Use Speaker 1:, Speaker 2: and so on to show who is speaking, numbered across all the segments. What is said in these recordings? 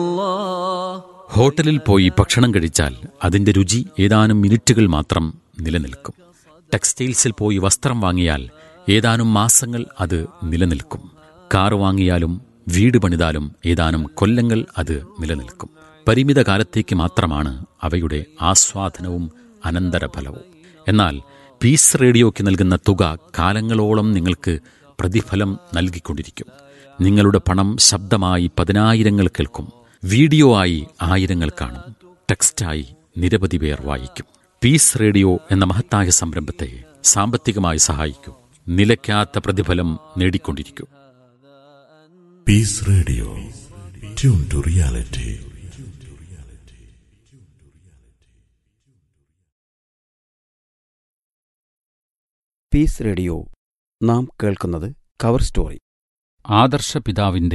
Speaker 1: ഹോട്ടലിൽ പോയി ഭക്ഷണം കഴിച്ചാൽ അതിന്റെ രുചി ഏതാനും മിനിറ്റുകൾ മാത്രം നിലനിൽക്കും ടെക്സ്റ്റൈൽസിൽ പോയി വസ്ത്രം വാങ്ങിയാൽ ഏതാനും മാസങ്ങൾ അത് നിലനിൽക്കും കാർ വാങ്ങിയാലും വീട് പണിതാലും ഏതാനും കൊല്ലങ്ങൾ അത് നിലനിൽക്കും പരിമിത കാലത്തേക്ക് മാത്രമാണ് അവയുടെ ആസ്വാദനവും അനന്തരഫലവും എന്നാൽ പീസ് റേഡിയോയ്ക്ക് നൽകുന്ന തുക കാലങ്ങളോളം നിങ്ങൾക്ക് പ്രതിഫലം നൽകിക്കൊണ്ടിരിക്കും നിങ്ങളുടെ പണം ശബ്ദമായി പതിനായിരങ്ങൾ കേൾക്കും വീഡിയോ ആയി ആയിരങ്ങൾ കാണും ടെക്സ്റ്റായി നിരവധി പേർ വായിക്കും പീസ് റേഡിയോ എന്ന മഹത്തായ സംരംഭത്തെ സാമ്പത്തികമായി സഹായിക്കൂ നിലയ്ക്കാത്ത പ്രതിഫലം നേടിക്കൊണ്ടിരിക്കൂ
Speaker 2: Peace Radio. Tune to reality.
Speaker 3: Peace radio നാം കേൾക്കുന്നത് കവർ സ്റ്റോറി
Speaker 1: ആദർശ പിതാവിന്റെ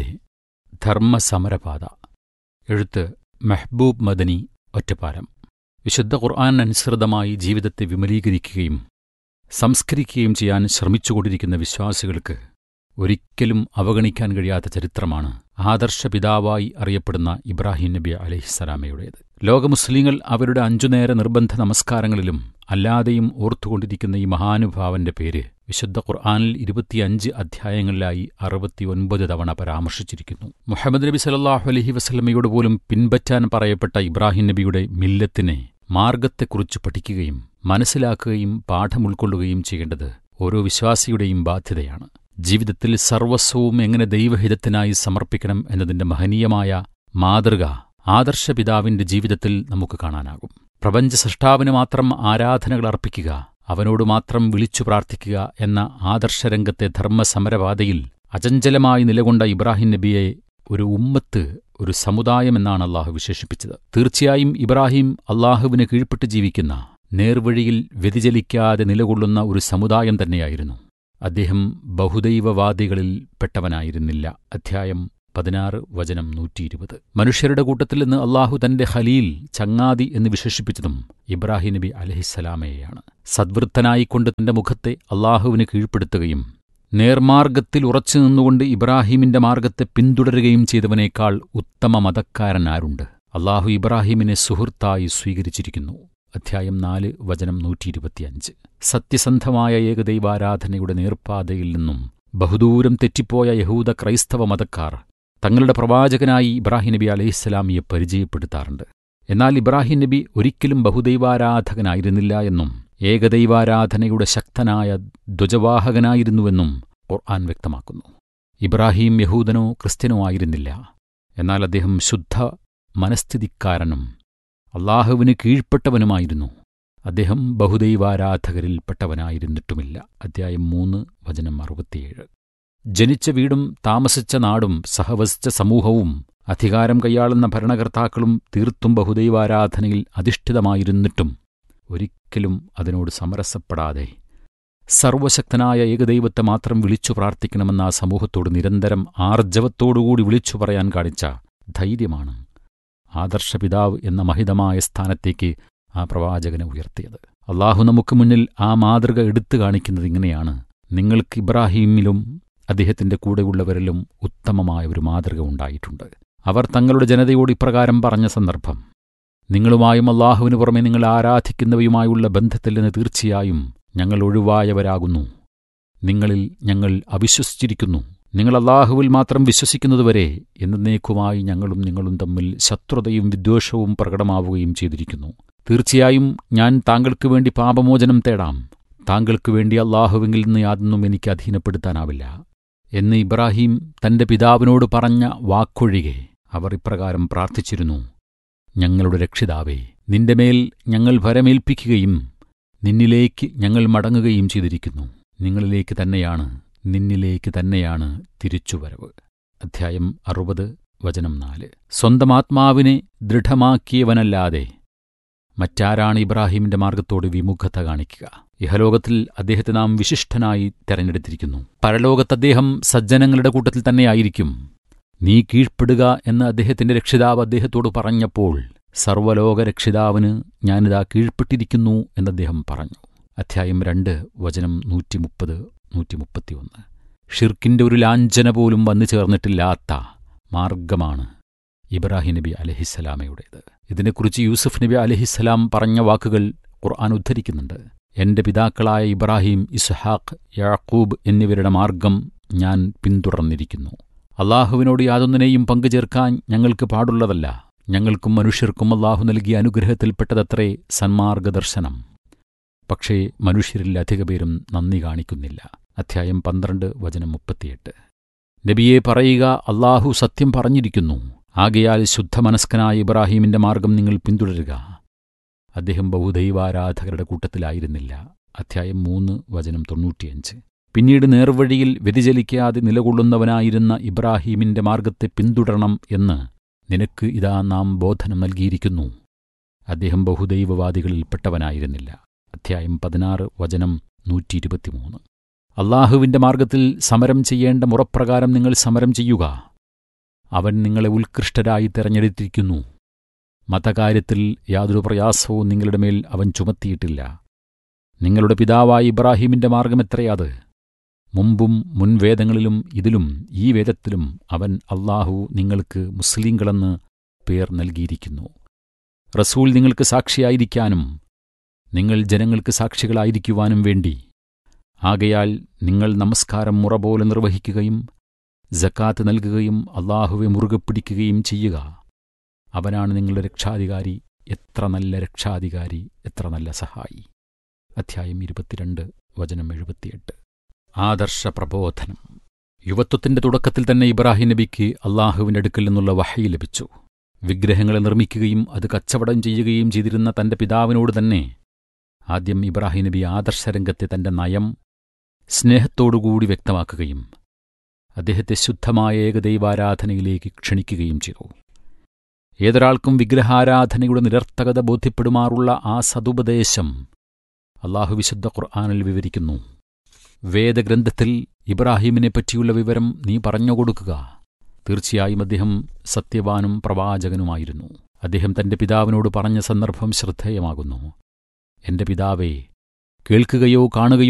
Speaker 1: ധർമ്മസമരപാത എഴുത്ത് മെഹ്ബൂബ് മദനി ഒറ്റപ്പാലം വിശുദ്ധ ഖുർആൻ അനുസൃതമായി ജീവിതത്തെ വിമലീകരിക്കുകയും സംസ്കരിക്കുകയും ചെയ്യാൻ ശ്രമിച്ചുകൊണ്ടിരിക്കുന്ന വിശ്വാസികൾക്ക് ഒരിക്കലും അവഗണിക്കാൻ കഴിയാത്ത ചരിത്രമാണ് ആദർശ പിതാവായി അറിയപ്പെടുന്ന ഇബ്രാഹിം നബി അലഹിസ്സലാമയുടേത് ലോക മുസ്ലിങ്ങൾ അവരുടെ അഞ്ചുനേര നിർബന്ധ നമസ്കാരങ്ങളിലും അല്ലാതെയും ഓർത്തുകൊണ്ടിരിക്കുന്ന ഈ മഹാനുഭാവന്റെ പേര് വിശുദ്ധ ഖുർആാനിൽ ഇരുപത്തിയഞ്ച് അധ്യായങ്ങളിലായി അറുപത്തിയൊൻപത് തവണ പരാമർശിച്ചിരിക്കുന്നു മുഹമ്മദ് നബി സല്ലാഹു അലഹി വസ്ലമയോട് പോലും പിൻപറ്റാൻ പറയപ്പെട്ട ഇബ്രാഹിം നബിയുടെ മില്ലത്തിനെ മാർഗത്തെക്കുറിച്ച് പഠിക്കുകയും മനസ്സിലാക്കുകയും പാഠം ഉൾക്കൊള്ളുകയും ചെയ്യേണ്ടത് ഓരോ വിശ്വാസിയുടെയും ബാധ്യതയാണ് ജീവിതത്തിൽ സർവസ്വവും എങ്ങനെ ദൈവഹിതത്തിനായി സമർപ്പിക്കണം എന്നതിന്റെ മഹനീയമായ മാതൃക ആദർശ പിതാവിന്റെ ജീവിതത്തിൽ നമുക്ക് കാണാനാകും പ്രപഞ്ച സൃഷ്ടാവിന് മാത്രം ആരാധനകൾ അർപ്പിക്കുക അവനോട് മാത്രം വിളിച്ചു പ്രാർത്ഥിക്കുക എന്ന ആദർശരംഗത്തെ ധർമ്മസമരപാതയിൽ അചഞ്ചലമായി നിലകൊണ്ട ഇബ്രാഹിം നബിയെ ഒരു ഉമ്മത്ത് ഒരു സമുദായം എന്നാണ് അള്ളാഹു വിശേഷിപ്പിച്ചത് തീർച്ചയായും ഇബ്രാഹിം അള്ളാഹുവിന് കീഴ്പ്പെട്ട് ജീവിക്കുന്ന നേർവഴിയിൽ വ്യതിചലിക്കാതെ നിലകൊള്ളുന്ന ഒരു സമുദായം തന്നെയായിരുന്നു അദ്ദേഹം ബഹുദൈവവാദികളിൽ പെട്ടവനായിരുന്നില്ല അധ്യായം പതിനാറ് വചനം നൂറ്റിയിരുപത് മനുഷ്യരുടെ കൂട്ടത്തിൽ നിന്ന് അള്ളാഹു തന്റെ ഖലീൽ ചങ്ങാതി എന്ന് വിശേഷിപ്പിച്ചതും ഇബ്രാഹിം നബി അലഹിസ്സലാമയെയാണ് സദ്വൃത്തനായിക്കൊണ്ട് തന്റെ മുഖത്തെ അള്ളാഹുവിന് കീഴ്പ്പെടുത്തുകയും നേർമാർഗത്തിൽ ഉറച്ചു നിന്നുകൊണ്ട് ഇബ്രാഹീമിന്റെ മാർഗത്തെ പിന്തുടരുകയും ചെയ്തവനേക്കാൾ ഉത്തമ മതക്കാരൻ ആരുണ്ട് അള്ളാഹു ഇബ്രാഹീമിനെ സുഹൃത്തായി സ്വീകരിച്ചിരിക്കുന്നു അധ്യായം നാല് വചനം നൂറ്റിയിരുപത്തിയഞ്ച് സത്യസന്ധമായ ഏകദൈവാരാധനയുടെ നേർപ്പാതയിൽ നിന്നും ബഹുദൂരം തെറ്റിപ്പോയ യഹൂദ ക്രൈസ്തവ മതക്കാർ തങ്ങളുടെ പ്രവാചകനായി ഇബ്രാഹിം നബി അലൈഹിസ്സലാമിയെ പരിചയപ്പെടുത്താറുണ്ട് എന്നാൽ ഇബ്രാഹിം നബി ഒരിക്കലും ബഹുദൈവാരാധകനായിരുന്നില്ല എന്നും ഏകദൈവാരാധനയുടെ ശക്തനായ ധ്വജവാഹകനായിരുന്നുവെന്നും ഖുർആൻ വ്യക്തമാക്കുന്നു ഇബ്രാഹിം യഹൂദനോ ക്രിസ്ത്യനോ ആയിരുന്നില്ല എന്നാൽ അദ്ദേഹം ശുദ്ധ മനസ്ഥിതിക്കാരനും അള്ളാഹുവിന് കീഴ്പ്പെട്ടവനുമായിരുന്നു അദ്ദേഹം ബഹുദൈവാരാധകരിൽപ്പെട്ടവനായിരുന്നിട്ടുമില്ല അധ്യായം മൂന്ന് വചനം അറുപത്തിയേഴ് ജനിച്ച വീടും താമസിച്ച നാടും സഹവസിച്ച സമൂഹവും അധികാരം കൈയാളുന്ന ഭരണകർത്താക്കളും തീർത്തും ബഹുദൈവാരാധനയിൽ അധിഷ്ഠിതമായിരുന്നിട്ടും ഒരിക്കലും അതിനോട് സമരസപ്പെടാതെ സർവശക്തനായ ഏകദൈവത്തെ മാത്രം വിളിച്ചു പ്രാർത്ഥിക്കണമെന്ന ആ സമൂഹത്തോട് നിരന്തരം ആർജവത്തോടുകൂടി വിളിച്ചു പറയാൻ കാണിച്ച ധൈര്യമാണ് ആദർശപിതാവ് എന്ന മഹിതമായ സ്ഥാനത്തേക്ക് ആ പ്രവാചകനെ ഉയർത്തിയത് അള്ളാഹു നമുക്ക് മുന്നിൽ ആ മാതൃക എടുത്തു കാണിക്കുന്നത് ഇങ്ങനെയാണ് നിങ്ങൾക്ക് ഇബ്രാഹീമിലും അദ്ദേഹത്തിന്റെ കൂടെയുള്ളവരിലും ഉത്തമമായ ഒരു മാതൃക ഉണ്ടായിട്ടുണ്ട് അവർ തങ്ങളുടെ ജനതയോട് ഇപ്രകാരം പറഞ്ഞ സന്ദർഭം നിങ്ങളുമായും അള്ളാഹുവിനു പുറമെ നിങ്ങൾ ആരാധിക്കുന്നവയുമായുള്ള ബന്ധത്തിൽ നിന്ന് തീർച്ചയായും ഞങ്ങൾ ഒഴിവായവരാകുന്നു നിങ്ങളിൽ ഞങ്ങൾ അവിശ്വസിച്ചിരിക്കുന്നു നിങ്ങൾ അള്ളാഹുവിൽ മാത്രം വിശ്വസിക്കുന്നതുവരെ എന്നേക്കുമായി ഞങ്ങളും നിങ്ങളും തമ്മിൽ ശത്രുതയും വിദ്വേഷവും പ്രകടമാവുകയും ചെയ്തിരിക്കുന്നു തീർച്ചയായും ഞാൻ താങ്കൾക്ക് വേണ്ടി പാപമോചനം തേടാം താങ്കൾക്ക് വേണ്ടി അള്ളാഹുവിങ്കിൽ നിന്ന് യാതൊന്നും എനിക്ക് അധീനപ്പെടുത്താനാവില്ല എന്ന് ഇബ്രാഹിം തന്റെ പിതാവിനോട് പറഞ്ഞ വാക്കൊഴികെ അവർ ഇപ്രകാരം പ്രാർത്ഥിച്ചിരുന്നു ഞങ്ങളുടെ രക്ഷിതാവേ നിന്റെ മേൽ ഞങ്ങൾ ഭരമേൽപ്പിക്കുകയും നിന്നിലേക്ക് ഞങ്ങൾ മടങ്ങുകയും ചെയ്തിരിക്കുന്നു നിങ്ങളിലേക്ക് തന്നെയാണ് നിന്നിലേക്ക് തന്നെയാണ് തിരിച്ചുവരവ് അധ്യായം അറുപത് വചനം നാല് സ്വന്തം ആത്മാവിനെ ദൃഢമാക്കിയവനല്ലാതെ മറ്റാരാണ് ഇബ്രാഹിമിന്റെ മാർഗത്തോട് വിമുഖത കാണിക്കുക ഇഹലോകത്തിൽ അദ്ദേഹത്തെ നാം വിശിഷ്ടനായി തെരഞ്ഞെടുത്തിരിക്കുന്നു പരലോകത്ത് അദ്ദേഹം സജ്ജനങ്ങളുടെ കൂട്ടത്തിൽ തന്നെയായിരിക്കും നീ കീഴ്പ്പെടുക എന്ന് അദ്ദേഹത്തിന്റെ രക്ഷിതാവ് അദ്ദേഹത്തോട് പറഞ്ഞപ്പോൾ സർവ്വലോക രക്ഷിതാവിന് ഞാനിതാ കീഴ്പ്പെട്ടിരിക്കുന്നു എന്ന് അദ്ദേഹം പറഞ്ഞു അധ്യായം രണ്ട് വചനം നൂറ്റിമുപ്പത് നൂറ്റിമുപ്പത്തിയൊന്ന് ഷിർക്കിന്റെ ഒരു ലാഞ്ചന പോലും വന്നു ചേർന്നിട്ടില്ലാത്ത മാർഗമാണ് ഇബ്രാഹിം നബി അലഹിസ്സലാമയുടേത് ഇതിനെക്കുറിച്ച് യൂസുഫ് നബി അലഹിസ്സലാം പറഞ്ഞ വാക്കുകൾ ഖുർആൻ ഉദ്ധരിക്കുന്നുണ്ട് എന്റെ പിതാക്കളായ ഇബ്രാഹിം ഇസ്ഹാഖ് യാക്കൂബ് എന്നിവരുടെ മാർഗം ഞാൻ പിന്തുടർന്നിരിക്കുന്നു അള്ളാഹുവിനോട് യാതൊന്നിനെയും പങ്കുചേർക്കാൻ ഞങ്ങൾക്ക് പാടുള്ളതല്ല ഞങ്ങൾക്കും മനുഷ്യർക്കും അള്ളാഹു നൽകിയ അനുഗ്രഹത്തിൽപ്പെട്ടതത്രേ സന്മാർഗദർശനം പക്ഷേ മനുഷ്യരിൽ അധികപേരും നന്ദി കാണിക്കുന്നില്ല അധ്യായം പന്ത്രണ്ട് വചനം മുപ്പത്തിയെട്ട് നബിയെ പറയുക അള്ളാഹു സത്യം പറഞ്ഞിരിക്കുന്നു ആകയാൽ ശുദ്ധമനസ്കനായ ഇബ്രാഹീമിന്റെ മാർഗം നിങ്ങൾ പിന്തുടരുക അദ്ദേഹം ബഹുദൈവാരാധകരുടെ കൂട്ടത്തിലായിരുന്നില്ല അധ്യായം മൂന്ന് വചനം തൊണ്ണൂറ്റിയഞ്ച് പിന്നീട് നേർവഴിയിൽ വ്യതിചലിക്കാതെ നിലകൊള്ളുന്നവനായിരുന്ന ഇബ്രാഹീമിന്റെ മാർഗത്തെ പിന്തുടരണം എന്ന് നിനക്ക് ഇതാ നാം ബോധനം നൽകിയിരിക്കുന്നു അദ്ദേഹം ബഹുദൈവവാദികളിൽപ്പെട്ടവനായിരുന്നില്ല അധ്യായം പതിനാറ് വചനം നൂറ്റി ഇരുപത്തിമൂന്ന് അള്ളാഹുവിന്റെ മാർഗത്തിൽ സമരം ചെയ്യേണ്ട മുറപ്രകാരം നിങ്ങൾ സമരം ചെയ്യുക അവൻ നിങ്ങളെ ഉത്കൃഷ്ടരായി തെരഞ്ഞെടുത്തിരിക്കുന്നു മതകാര്യത്തിൽ യാതൊരു പ്രയാസവും നിങ്ങളുടെ മേൽ അവൻ ചുമത്തിയിട്ടില്ല നിങ്ങളുടെ പിതാവായ ഇബ്രാഹീമിന്റെ മാർഗം എത്രയാത് മുമ്പും മുൻവേദങ്ങളിലും ഇതിലും ഈ വേദത്തിലും അവൻ അള്ളാഹു നിങ്ങൾക്ക് മുസ്ലിങ്ങളെന്ന് പേർ നൽകിയിരിക്കുന്നു റസൂൽ നിങ്ങൾക്ക് സാക്ഷിയായിരിക്കാനും നിങ്ങൾ ജനങ്ങൾക്ക് സാക്ഷികളായിരിക്കുവാനും വേണ്ടി ആകയാൽ നിങ്ങൾ നമസ്കാരം മുറ പോലെ നിർവഹിക്കുകയും ജക്കാത്ത് നൽകുകയും അള്ളാഹുവെ മുറുകെ പിടിക്കുകയും ചെയ്യുക അവനാണ് നിങ്ങളുടെ രക്ഷാധികാരി എത്ര നല്ല രക്ഷാധികാരി എത്ര നല്ല സഹായി അധ്യായം ഇരുപത്തിരണ്ട് വചനം എഴുപത്തിയെട്ട് ആദർശ പ്രബോധനം യുവത്വത്തിന്റെ തുടക്കത്തിൽ തന്നെ ഇബ്രാഹിം നബിക്ക് അള്ളാഹുവിന്റെ അടുക്കൽ നിന്നുള്ള വഹയി ലഭിച്ചു വിഗ്രഹങ്ങളെ നിർമ്മിക്കുകയും അത് കച്ചവടം ചെയ്യുകയും ചെയ്തിരുന്ന തന്റെ പിതാവിനോട് തന്നെ ആദ്യം ഇബ്രാഹിം നബി ആദർശരംഗത്തെ തന്റെ നയം സ്നേഹത്തോടുകൂടി വ്യക്തമാക്കുകയും അദ്ദേഹത്തെ ശുദ്ധമായ ഏകദൈവാരാധനയിലേക്ക് ക്ഷണിക്കുകയും ചെയ്തു ഏതൊരാൾക്കും വിഗ്രഹാരാധനയുടെ നിരർത്ഥകത ബോധ്യപ്പെടുമാറുള്ള ആ സതുപദേശം അള്ളാഹു വിശുദ്ധ ഖുർആാനിൽ വിവരിക്കുന്നു വേദഗ്രന്ഥത്തിൽ ഇബ്രാഹീമിനെ പറ്റിയുള്ള വിവരം നീ പറഞ്ഞുകൊടുക്കുക തീർച്ചയായും അദ്ദേഹം സത്യവാനും പ്രവാചകനുമായിരുന്നു അദ്ദേഹം തന്റെ പിതാവിനോട് പറഞ്ഞ സന്ദർഭം ശ്രദ്ധേയമാകുന്നു എന്റെ പിതാവേ കേൾക്കുകയോ കാണുകയോ